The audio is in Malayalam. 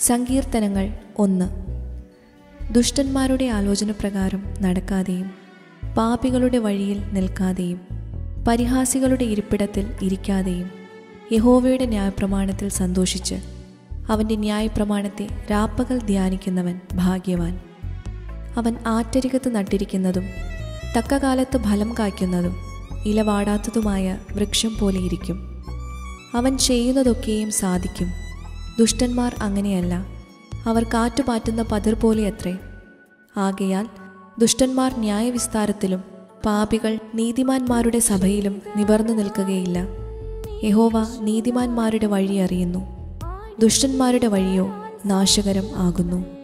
സങ്കീർത്തനങ്ങൾ ഒന്ന് ദുഷ്ടന്മാരുടെ ആലോചനപ്രകാരം നടക്കാതെയും പാപികളുടെ വഴിയിൽ നിൽക്കാതെയും പരിഹാസികളുടെ ഇരിപ്പിടത്തിൽ ഇരിക്കാതെയും യഹോവയുടെ ന്യായപ്രമാണത്തിൽ സന്തോഷിച്ച് അവൻ്റെ ന്യായപ്രമാണത്തെ രാപ്പകൽ ധ്യാനിക്കുന്നവൻ ഭാഗ്യവാൻ അവൻ ആറ്റരികത്ത് നട്ടിരിക്കുന്നതും തക്കകാലത്ത് ഫലം കായ്ക്കുന്നതും ഇല വാടാത്തതുമായ വൃക്ഷം പോലെ ഇരിക്കും അവൻ ചെയ്യുന്നതൊക്കെയും സാധിക്കും ദുഷ്ടന്മാർ അങ്ങനെയല്ല അവർ കാറ്റുപാറ്റുന്ന പതിർ പോലെ അത്രേ ആകയാൽ ദുഷ്ടന്മാർ ന്യായവിസ്താരത്തിലും പാപികൾ നീതിമാന്മാരുടെ സഭയിലും നിവർന്നു നിൽക്കുകയില്ല യഹോവ നീതിമാന്മാരുടെ വഴി അറിയുന്നു ദുഷ്ടന്മാരുടെ വഴിയോ നാശകരം ആകുന്നു